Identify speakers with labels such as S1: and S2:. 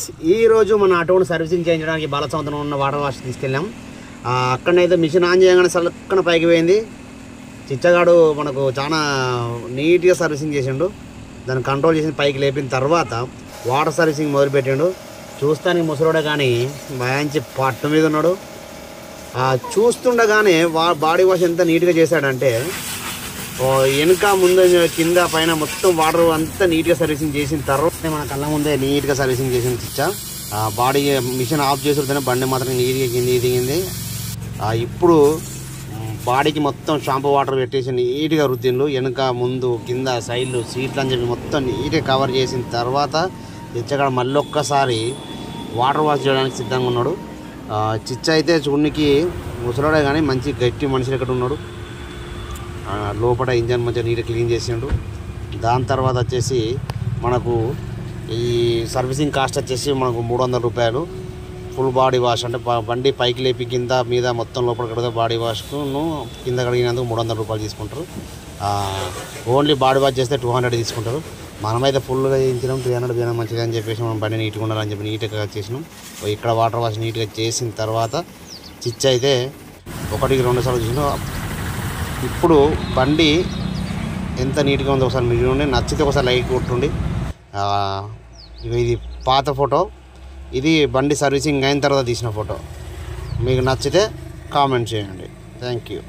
S1: ఈ రోజు మన ఆటోను సర్వీసింగ్ చేయించడానికి బాలసముద్రం ఉన్న వాటర్ వాష్ తీసుకెళ్ళాం ఆ, అక్కడనైతే మిషన్ ఆన్ చేయగానే సలక్కన పైకి పోయింది చిచ్చగాడు మనకు చాలా నీట్గా సర్వీసింగ్ చేసిండు దాన్ని కంట్రోల్ చేసి పైకి లేపిన తర్వాత వాటర్ సర్వీసింగ్ మొదలుపెట్టిండు చూస్తానికి ముసలోడే కానీ మంచి పట్టు మీద ఉన్నాడు ఆ, చూస్తుండగానే వా బాడీ వాష్ ఎంత నీట్గా చేశాడంటే ఓ వెనుక ముందు కింద పైన మొత్తం వాటర్ అంతా నీట్గా సర్వీసింగ్ చేసిన తర్వాత మన కళ్ళ ముందే నీట్గా సర్వీసింగ్ చేసిన చిచ్చా ఆ బాడీ మిషన్ ఆఫ్ చేసి బండి మాత్రం నీట్గా కింది దిగింది ఆ, ఇప్పుడు మ్, బాడీకి మొత్తం షాంపూ వాటర్ పెట్టేసి నీట్గా రుద్దిండ్లు వెనుక ముందు కింద సైడ్లు సీట్లు అని చెప్పి మొత్తం నీట్గా కవర్ చేసిన తర్వాత చిచ్చగాడు మళ్ళీ ఒక్కసారి వాటర్ వాష్ చేయడానికి సిద్ధంగా ఉన్నాడు ఆ, చిచ్చ అయితే చూడనికి ముసలాడే కానీ మంచి గట్టి మనిషి ఎక్కడ ఉన్నాడు ఆ, లోపల ఇంజన్ మంచిగా నీట్గా క్లీన్ చేసిండు దాని తర్వాత వచ్చేసి మనకు ఈ సర్వీసింగ్ కాస్ట్ వచ్చేసి మనకు మూడు వందల రూపాయలు ఫుల్ బాడీ వాష్ అంటే బ- బండి పైకి లేపి కింద మీద మొత్తం లోపల కడితే బాడీ వాష్ను కింద కడిగినందుకు మూడు వందల రూపాయలు తీసుకుంటారు ఆ, ఓన్లీ బాడీ వాష్ చేస్తే టూ హండ్రెడ్ తీసుకుంటారు మనమైతే ఫుల్గా చేయించినాం త్రీ హండ్రెడ్ పోయినా మంచిగా అని చెప్పేసి మనం బండి నీట్గా ఉండాలని చెప్పి నీట్గా చేసినాం ఇక్కడ వాటర్ వాష్ నీట్గా చేసిన తర్వాత చిచ్ అయితే ఒకటికి రెండు సార్లు చూసినాం ఇప్పుడు బండి ఎంత నీట్గా ఉందో ఒకసారి మీరు చూడండి నచ్చితే ఒకసారి లైక్ కొట్టుండి ఆ, ఇగో ఇది పాత ఫోటో ఇది బండి సర్వీసింగ్ అయిన తర్వాత తీసిన ఫోటో మీకు నచ్చితే కామెంట్ చేయండి థ్యాంక్ యూ